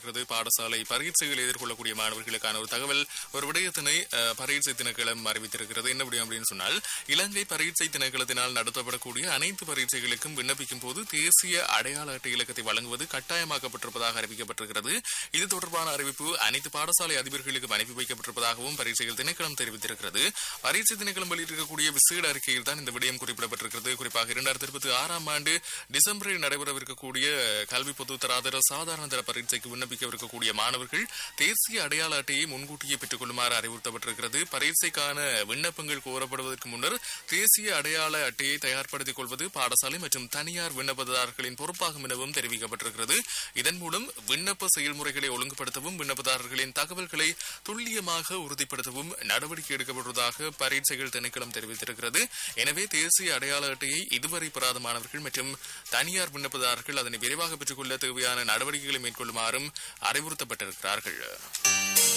அறிவித்திருக்கிறது பாடசாலை பரீட்சைகள் எதிர்கொள்ளக்கூடிய மாணவர்களுக்கான ஒரு தகவல் ஒரு விடயத்தினை அஹ், பரீட்சை திணைக்களம் அறிவித்திருக்கிறது என்ன விடயம் அப்படின்னு சொன்னால் இலங்கை பரீட்சை திணைக்களத்தினால் நடத்தப்படக்கூடிய அனைத்து பரீட்சைகளுக்கும் விண்ணப்பிக்கும் போது தேசிய அடையாள அட்டை இலக்கத்தை வழங்குவது கட்டாயமாக்கப்பட்டிருப்பதாக அறிவிக்கப்பட்டிருக்கிறது இது தொடர்பான அறிவிப்பு அனைத்து பாடசாலை அதிபர்களுக்கும் அனுப்பி வைக்கப்பட்டிருப்பதாகவும் பரீட்சைகள் திணைக்களம் தெரிவித்திருக்கிறது பரீட்சை திணைக்களம் வெளியிட்டிருக்கக்கூடிய விசேட அறிக்கையில் தான் இந்த விடயம் குறிப்பிடப்பட்டிருக்கிறது குறிப்பாக இரண்டாயிரத்தி இருபத்தி ஆறாம் ஆண்டு டிசம்பரில் நடைபெறவிருக்கக்கூடிய கல்வி பொதுத்தராதர சாதாரண தர பரீட்சைக்கு விண்ணப்பிக்கவிருக்கக்கூடிய மாணவர்கள் தேசிய அடையாள அட்டையை முன்கூட்டியே பெற்றுக் கொள்ளுமாறு அறிவுறுத்தப்பட்டிருக்கிறது பரீட்சைக்கான விண்ணப்பங்கள் கோரப்படுவதற்கு முன்னர் தேசிய அடையாள அட்டையை தயார்படுத்திக் கொள்வது பாடசாலை மற்றும் தனியார் விண்ணப்பதாரர்களின் பொறுப்பாகும் எனவும் தெரிவிக்கப்பட்டிருக்கிறது இதன் மூலம் விண்ணப்ப செயல்முறைகளை ஒழுங்குபடுத்தவும் விண்ணப்பதாரர்களின் தகவல்களை துல்லியமாக உறுதிப்படுத்தவும் நடவடிக்கை எடுக்கப்படுவதாக பரீட்சைகள் திணைக்களம் தெரிவித்திருக்கிறது எனவே தேசிய அடையாள அட்டையை இதுவரை பெறாத மாணவர்கள் மற்றும் தனியார் விண்ணப்பதாரர்கள் அதனை விரைவாக பெற்றுக்கொள்ள தேவையான நடவடிக்கைகளை மேற்கொள்ளுமாறும் அறிவுறுத்தப்பட்டிருக்கிறார்கள்